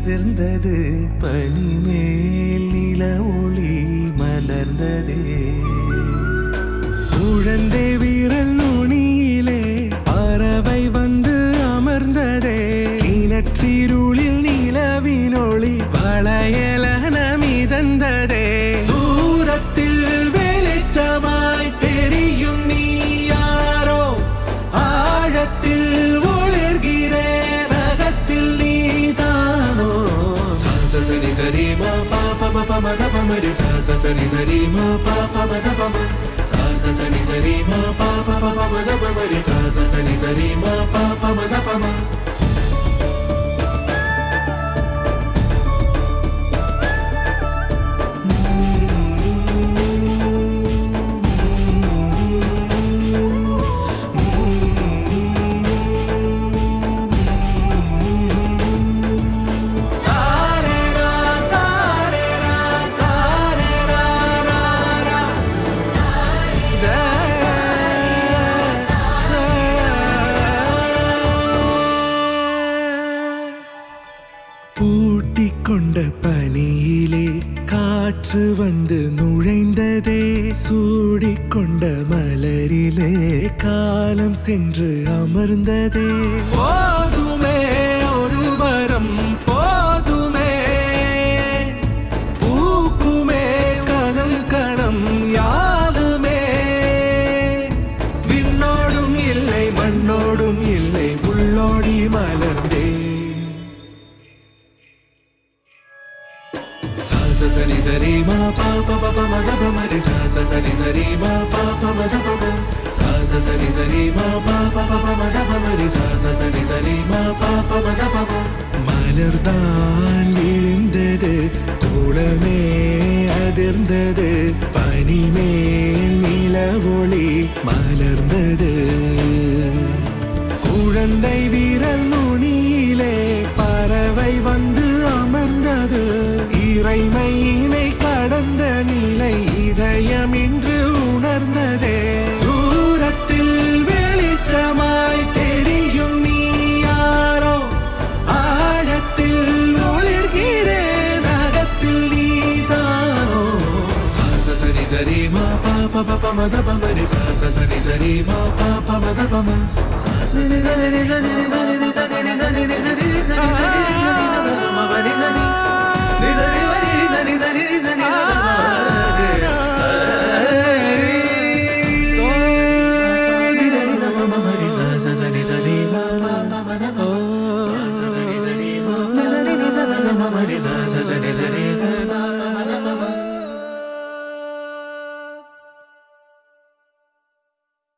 அதிர்ந்தது பனிமேல் நில ஒளி மலர்ந்ததே குழந்தை வீரல் நுனியிலே பறவை வந்து அமர்ந்ததே கிணற்றிருளில் நிலவினொளி வளையலன மிதந்ததே தூரத்தில் வெளிச்சமாய் தெரியும் நீ யாரோ ஆழத்தில் ஒளிர்கிறேன் நகத்தில் நீதானோ சரி சரி மா பா ப ப ப ம த ப ம ரி ச ச சரி சரி மா பா ப ம த ப ம ச ச சரி சரி மா பா ப ப ப ம த ப ம ரி ச ச சரி சரி மா பா ப ம த ப ம தாரேரா தாரேரா தாரேரா ரா பூட்டிக் கொண்ட பனியிலே காற்று வந்து நுழைந்ததே சூடிக்கொண்ட மலரிலே காலம் சென்று அமர்ந்ததே போதுமே ஒரு வரம் போதுமே பூக்குமே கனல் கணம் யாருமே விண்ணோடும் இல்லை மண்ணோடும் இல்லை உள்ளோடி மலர்ந்தே சா ச சரி சரி மா பா ப ப ப ம த ப ம ரி சா ச சரி சரி மா பா ப ம த ப ம சா ச சரி சரி மா பா ப ப ப ம த ப ம ரி சா ச சரி சரி மா பா ப ம த ப ம மலர்தான் விழுந்தது தூளமே அதிர்ந்தது பனிமேல் நில ஒளி மலர்ந்தது குழந்தை வீரல் நுனியிலே பறவை வந்து அமர்ந்தது இறைமையினை கடந்த நிலை இதயம் இன்று உணர்ந்ததே தூரத்தில் வெளிச்சமாய் தெரியும் நீ யாரோ ஆழத்தில் ஒளிர்கிறேன் அகத்தில் நீதானோ சா ச சரி சரி மா பா ப ப ப ம த ப ம ரி சா ச சரி சரி மா பா ப ம த ப ம சா சரி சரி சரி சரி சரி சரி சரி